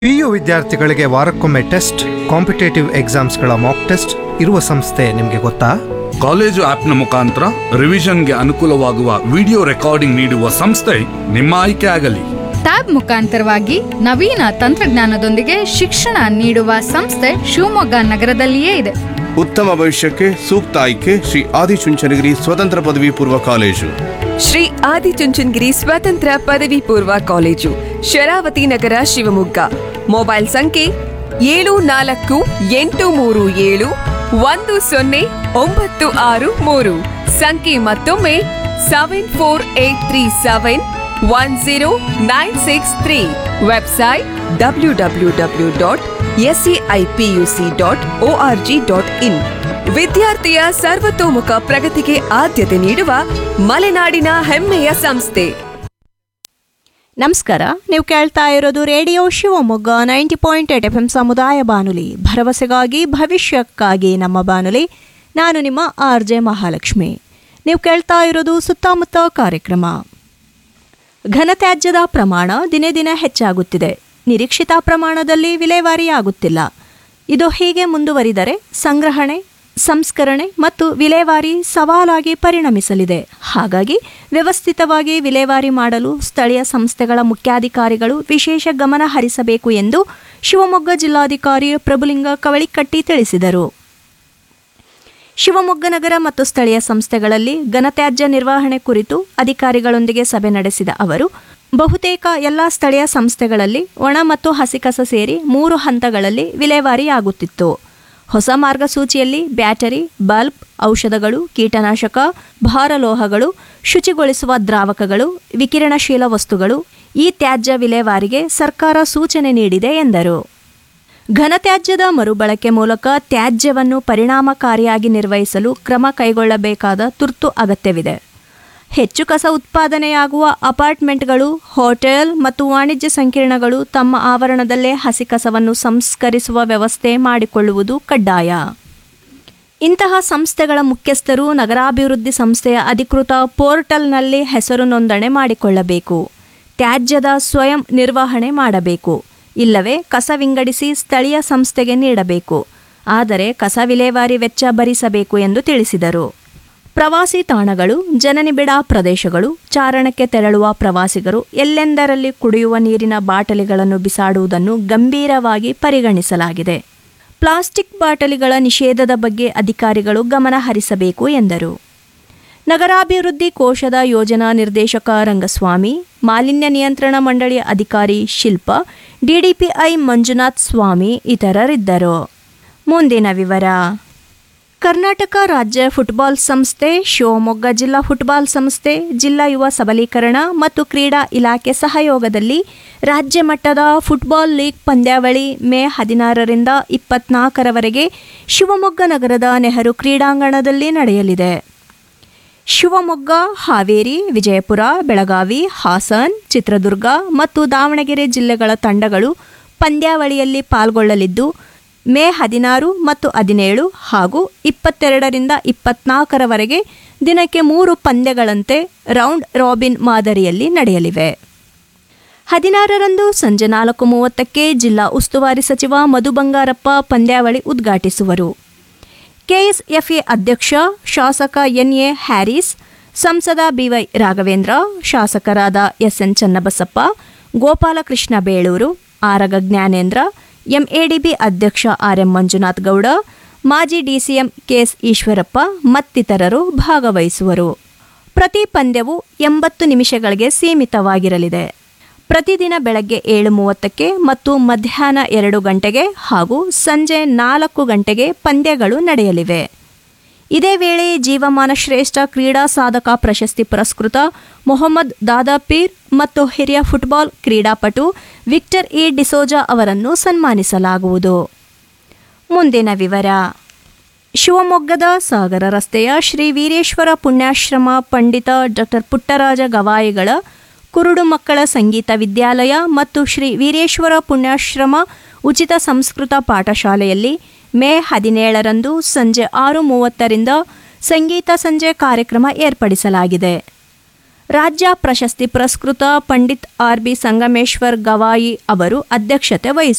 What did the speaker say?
P U ವಿದ್ಯಾರ್ಥಿಗಳಿಗೆ ವಾರಕ್ಕೊಮ್ಮೆ test competitive ಎಕ್ಸಾಮ್ಸ್ಗಳ ಮಾಕ್ ಟೆಸ್ಟ್ ಇರುವ ಸಂಸ್ಥೆ ನಿಮಗೆ ಗೊತ್ತಾ ಕಾಲೇಜು ಆಪ್ನ ಮುಖಾಂತರ ರಿವಿಷನ್ಗೆ ಅನುಕೂಲವಾಗುವ ವಿಡಿಯೋ ರೆಕಾರ್ಡಿಂಗ್ ನೀಡುವ ಸಂಸ್ಥೆ ನಿಮ್ಮ ಆಯ್ಕೆ ಆಗಲಿ ಟ್ಯಾಬ್ ಮುಖಾಂತರವಾಗಿ ನವೀನ ತಂತ್ರಜ್ಞಾನದೊಂದಿಗೆ ಶಿಕ್ಷಣ ನೀಡುವ ಸಂಸ್ಥೆ ಶಿವಮೊಗ್ಗ ನಗರದಲ್ಲಿಯೇ ಇದೆ ಉತ್ತಮ ಭವಿಷ್ಯಕ್ಕೆ ಸೂಕ್ತ ಆಯ್ಕೆ ಶ್ರೀ ಆದಿಚುಂಚನಗಿರಿ ಸ್ವತಂತ್ರ ಪದವಿ ಪೂರ್ವ ಕಾಲೇಜು ಶ್ರೀ ಆದಿಚುಂಚನಗಿರಿ ಸ್ವತಂತ್ರ ಪದವಿ ಪೂರ್ವ ಕಾಲೇಜು ಶರಾವತಿ ನಗರ ಶಿವಮೊಗ್ಗ ಮೊಬೈಲ್ ಸಂಖ್ಯೆ ಏಳು ನಾಲ್ಕು ಎಂಟು ಮೂರು ಏಳು ಒಂದು ಸೊನ್ನೆ ಒಂಬತ್ತು ಆರು ಮೂರು ಸಂಖ್ಯೆ ಮತ್ತೊಮ್ಮೆ seven four eight three seven one zero nine six three website W W W dot S C I P U C dot O R G dot in ವಿದ್ಯಾರ್ಥಿಯ ಸರ್ವತೋಮುಖ ಪ್ರಗತಿಗೆ ಆದ್ಯತೆ ನೀಡುವ ಮಲೆನಾಡಿನ ಹೆಮ್ಮೆಯ ಸಂಸ್ಥೆ ನಮಸ್ಕಾರ ನೀವು ಕೇಳ್ತಾ ಇರೋದು radio Shivamogga ninety point eight F M ಸಮುದಾಯ ಬಾನುಲಿ ಭರವಸೆಗಾಗಿ ಭವಿಷ್ಯಕ್ಕಾಗಿ ನಮ್ಮ ಬಾನುಲಿ ನಾನು ನಿಮ್ಮ ಆರ್ ಜೆ ಮಹಾಲಕ್ಷ್ಮಿ ನೀವು ಕೇಳ್ತಾ ಇರೋದು ಸುತ್ತಮುತ್ತ ಕಾರ್ಯಕ್ರಮ ಘನತ್ಯಾಜ್ಯದ ಪ್ರಮಾಣ ದಿನೇ ದಿನೇ ಹೆಚ್ಚಾಗುತ್ತಿದೆ ನಿರೀಕ್ಷಿತ ಪ್ರಮಾಣದಲ್ಲಿ ವಿಲೇವಾರಿ ಆಗುತ್ತಿಲ್ಲ ಇದು ಹೀಗೆ ಮುಂದುವರಿದರೆ ಸಂಗ್ರಹಣೆ ಸಂಸ್ಕರಣೆ ಮತ್ತು ವಿಲೇವಾರಿ ಸವಾಲಾಗಿ ಪರಿಣಮಿಸಲಿದೆ ಹಾಗಾಗಿ ವ್ಯವಸ್ಥಿತವಾಗಿ ವಿಲೇವಾರಿ ಮಾಡಲು ಸ್ಥಳೀಯ ಸಂಸ್ಥೆಗಳ ಮುಖ್ಯಾಧಿಕಾರಿಗಳು ವಿಶೇಷ ಗಮನ ಹರಿಸಬೇಕು ಎಂದು ಶಿವಮೊಗ್ಗ ಜಿಲ್ಲಾಧಿಕಾರಿ ಪ್ರಭುಲಿಂಗ ಕವಳಿಕಟ್ಟಿ ತಿಳಿಸಿದರು ಶಿವಮೊಗ್ಗ ನಗರ ಮತ್ತು ಸ್ಥಳೀಯ ಸಂಸ್ಥೆಗಳಲ್ಲಿ ಘನತ್ಯಾಜ್ಯ ನಿರ್ವಹಣೆ ಕುರಿತು ಅಧಿಕಾರಿಗಳೊಂದಿಗೆ ಸಭೆ ನಡೆಸಿದ ಅವರು ಬಹುತೇಕ ಎಲ್ಲ ಸ್ಥಳೀಯ ಸಂಸ್ಥೆಗಳಲ್ಲಿ ಒಣ ಮತ್ತು ಹಸಿ ಕಸ ಸೇರಿ ಮೂರು ಹಂತಗಳಲ್ಲಿ ವಿಲೇವಾರಿಯಾಗುತ್ತಿತ್ತು ಹೊಸ ಮಾರ್ಗಸೂಚಿಯಲ್ಲಿ ಬ್ಯಾಟರಿ ಬಲ್ಬ್ ಔಷಧಗಳು ಕೀಟನಾಶಕ ಭಾರಲೋಹಗಳು ಶುಚಿಗೊಳಿಸುವ ದ್ರಾವಕಗಳು ವಿಕಿರಣಶೀಲ ವಸ್ತುಗಳು ಈ ತ್ಯಾಜ್ಯ ವಿಲೇವಾರಿಗೆ ಸರ್ಕಾರ ಸೂಚನೆ ನೀಡಿದೆ ಎಂದರು ಘನತ್ಯಾಜ್ಯದ ಮರುಬಳಕೆ ಮೂಲಕ ತ್ಯಾಜ್ಯವನ್ನು ಪರಿಣಾಮಕಾರಿಯಾಗಿ ನಿರ್ವಹಿಸಲು ಕ್ರಮ ಕೈಗೊಳ್ಳಬೇಕಾದ ತುರ್ತು ಅಗತ್ಯವಿದೆ ಹೆಚ್ಚು ಕಸ ಉತ್ಪಾದನೆಯಾಗುವ ಅಪಾರ್ಟ್ಮೆಂಟ್ಗಳು ಹೋಟೆಲ್ ಮತ್ತು ವಾಣಿಜ್ಯ ಸಂಕೀರ್ಣಗಳು ತಮ್ಮ ಆವರಣದಲ್ಲೇ ಹಸಿ ಕಸವನ್ನು ಸಂಸ್ಕರಿಸುವ ವ್ಯವಸ್ಥೆ ಮಾಡಿಕೊಳ್ಳುವುದು ಕಡ್ಡಾಯ ಇಂತಹ ಸಂಸ್ಥೆಗಳ ಮುಖ್ಯಸ್ಥರು ನಗರಾಭಿವೃದ್ಧಿ ಸಂಸ್ಥೆಯ ಅಧಿಕೃತ ಪೋರ್ಟಲ್ನಲ್ಲಿ ಹೆಸರು ನೋಂದಣಿ ಮಾಡಿಕೊಳ್ಳಬೇಕು ತ್ಯಾಜ್ಯದ ಸ್ವಯಂ ನಿರ್ವಹಣೆ ಮಾಡಬೇಕು ಇಲ್ಲವೇ ಕಸ ವಿಂಗಡಿಸಿ ಸ್ಥಳೀಯ ಸಂಸ್ಥೆಗೆ ನೀಡಬೇಕು ಆದರೆ ಕಸ ವಿಲೇವಾರಿ ವೆಚ್ಚ ಭರಿಸಬೇಕು ಎಂದು ತಿಳಿಸಿದರು ಪ್ರವಾಸಿ ತಾಣಗಳು ಜನನಿಬಿಡ ಪ್ರದೇಶಗಳು ಚಾರಣಕ್ಕೆ ತೆರಳುವ ಪ್ರವಾಸಿಗರು ಎಲ್ಲೆಂದರಲ್ಲಿ ಕುಡಿಯುವ ನೀರಿನ ಬಾಟಲಿಗಳನ್ನು ಬಿಸಾಡುವುದನ್ನು ಗಂಭೀರವಾಗಿ ಪರಿಗಣಿಸಲಾಗಿದೆ ಪ್ಲಾಸ್ಟಿಕ್ ಬಾಟಲಿಗಳ ನಿಷೇಧದ ಬಗ್ಗೆ ಅಧಿಕಾರಿಗಳು ಗಮನ ಹರಿಸಬೇಕು ಎಂದರು ನಗರಾಭಿವೃದ್ಧಿ ಕೋಶದ ಯೋಜನಾ ನಿರ್ದೇಶಕ ರಂಗಸ್ವಾಮಿ ಮಾಲಿನ್ಯ ನಿಯಂತ್ರಣ ಮಂಡಳಿಯ ಅಧಿಕಾರಿ ಶಿಲ್ಪ ಡಿಡಿಪಿಐ ಮಂಜುನಾಥ್ ಸ್ವಾಮಿ ಇತರರಿದ್ದರು ಮುಂದಿನ ವಿವರ ಕರ್ನಾಟಕ ರಾಜ್ಯ ಫುಟ್ಬಾಲ್ ಸಂಸ್ಥೆ ಶಿವಮೊಗ್ಗ ಜಿಲ್ಲಾ ಫುಟ್ಬಾಲ್ ಸಂಸ್ಥೆ ಜಿಲ್ಲಾ ಯುವ ಸಬಲೀಕರಣ ಮತ್ತು ಕ್ರೀಡಾ ಇಲಾಖೆ ಸಹಯೋಗದಲ್ಲಿ ರಾಜ್ಯ ಮಟ್ಟದ ಫುಟ್ಬಾಲ್ ಲೀಗ್ ಪಂದ್ಯಾವಳಿ ಮೇ ಹದಿನಾರರಿಂದ ಇಪ್ಪತ್ನಾಲ್ಕರವರೆಗೆ ಶಿವಮೊಗ್ಗ ನಗರದ ನೆಹರು ಕ್ರೀಡಾಂಗಣದಲ್ಲಿ ನಡೆಯಲಿದೆ ಶಿವಮೊಗ್ಗ ಹಾವೇರಿ ವಿಜಯಪುರ ಬೆಳಗಾವಿ ಹಾಸನ್ ಚಿತ್ರದುರ್ಗ ಮತ್ತು ದಾವಣಗೆರೆ ಜಿಲ್ಲೆಗಳ ತಂಡಗಳು ಪಂದ್ಯಾವಳಿಯಲ್ಲಿ ಪಾಲ್ಗೊಳ್ಳಲಿದ್ದು ಮೇ ಹದಿನಾರು ಮತ್ತು ಹದಿನೇಳು ಹಾಗೂ ಇಪ್ಪತ್ತೆರಡರಿಂದ ಇಪ್ಪತ್ನಾಲ್ಕರವರೆಗೆ ದಿನಕ್ಕೆ ಮೂರು ಪಂದ್ಯಗಳಂತೆ ರೌಂಡ್ ರಾಬಿನ್ ಮಾದರಿಯಲ್ಲಿ ನಡೆಯಲಿವೆ ಹದಿನಾರರಂದು ಸಂಜೆ ನಾಲ್ಕು ಮೂವತ್ತಕ್ಕೆ ಜಿಲ್ಲಾ ಉಸ್ತುವಾರಿ ಸಚಿವ ಮಧು ಬಂಗಾರಪ್ಪ ಪಂದ್ಯಾವಳಿ ಉದ್ಘಾಟಿಸುವರು ಕೆಎಸ್ಎಫ್ಎ ಅಧ್ಯಕ್ಷ ಶಾಸಕ ಎನ್ಎ ಹ್ಯಾರಿಸ್ ಸಂಸದ ಬಿವೈ ರಾಘವೇಂದ್ರ ಶಾಸಕರಾದ ಎಸ್ಎನ್ ಚನ್ನಬಸಪ್ಪ ಗೋಪಾಲಕೃಷ್ಣ ಬೇಳೂರು ಆರಗ ಜ್ಞಾನೇಂದ್ರ ಎಂಎಡಿಬಿ ಅಧ್ಯಕ್ಷ ಆರ್ಎಂ ಮಂಜುನಾಥ್ ಗೌಡ ಮಾಜಿ ಡಿಸಿಎಂ ಕೆಎಸ್ ಈಶ್ವರಪ್ಪ ಮತ್ತಿತರರು ಭಾಗವಹಿಸುವರು ಪ್ರತಿ ಪಂದ್ಯವು ಎಂಬತ್ತು ನಿಮಿಷಗಳಿಗೆ ಸೀಮಿತವಾಗಿರಲಿದೆ ಪ್ರತಿದಿನ ಬೆಳಗ್ಗೆ ಏಳು ಮೂವತ್ತಕ್ಕೆ ಮತ್ತು ಮಧ್ಯಾಹ್ನ ಎರಡು ಗಂಟೆಗೆ ಹಾಗೂ ಸಂಜೆ ನಾಲ್ಕು ಗಂಟೆಗೆ ಪಂದ್ಯಗಳು ನಡೆಯಲಿವೆ ಇದೇ ವೇಳೆ ಜೀವಮಾನ ಶ್ರೇಷ್ಠ ಕ್ರೀಡಾ ಸಾಧಕ ಪ್ರಶಸ್ತಿ ಪುರಸ್ಕೃತ ಮೊಹಮ್ಮದ್ ದಾದಾಪೀರ್ ಮತ್ತು ಹಿರಿಯ ಫುಟ್ಬಾಲ್ ಕ್ರೀಡಾಪಟು ವಿಕ್ಟರ್ ಇ ಡಿಸೋಜಾ ಅವರನ್ನು ಸನ್ಮಾನಿಸಲಾಗುವುದು ಮುಂದಿನ ವಿವರ ಶಿವಮೊಗ್ಗದ ಸಾಗರ ರಸ್ತೆಯ ಶ್ರೀ ವೀರೇಶ್ವರ ಪುಣ್ಯಾಶ್ರಮ ಪಂಡಿತ ಡಾಕ್ಟರ್ ಪುಟ್ಟರಾಜ ಗವಾಯಿಗಳ ಕುರುಡು ಮಕ್ಕಳ ಸಂಗೀತ ವಿದ್ಯಾಲಯ ಮತ್ತು ಶ್ರೀ ವೀರೇಶ್ವರ ಪುಣ್ಯಾಶ್ರಮ ಉಚಿತ ಸಂಸ್ಕೃತ ಪಾಠಶಾಲೆಯಲ್ಲಿ ಮೇ ಹದಿನೇಳರಂದು ಸಂಜೆ ಆರು ಮೂವತ್ತರಿಂದ ಸಂಗೀತ ಸಂಜೆ ಕಾರ್ಯಕ್ರಮ ಏರ್ಪಡಿಸಲಾಗಿದೆ ರಾಜ್ಯ ಪ್ರಶಸ್ತಿ ಪುರಸ್ಕೃತ ಪಂಡಿತ್ ಆರ್ ಬಿ ಸಂಗಮೇಶ್ವರ್ ಗವಾಯಿ ಅವರು ಅಧ್ಯಕ್ಷತೆ ವಹಿಸುವರು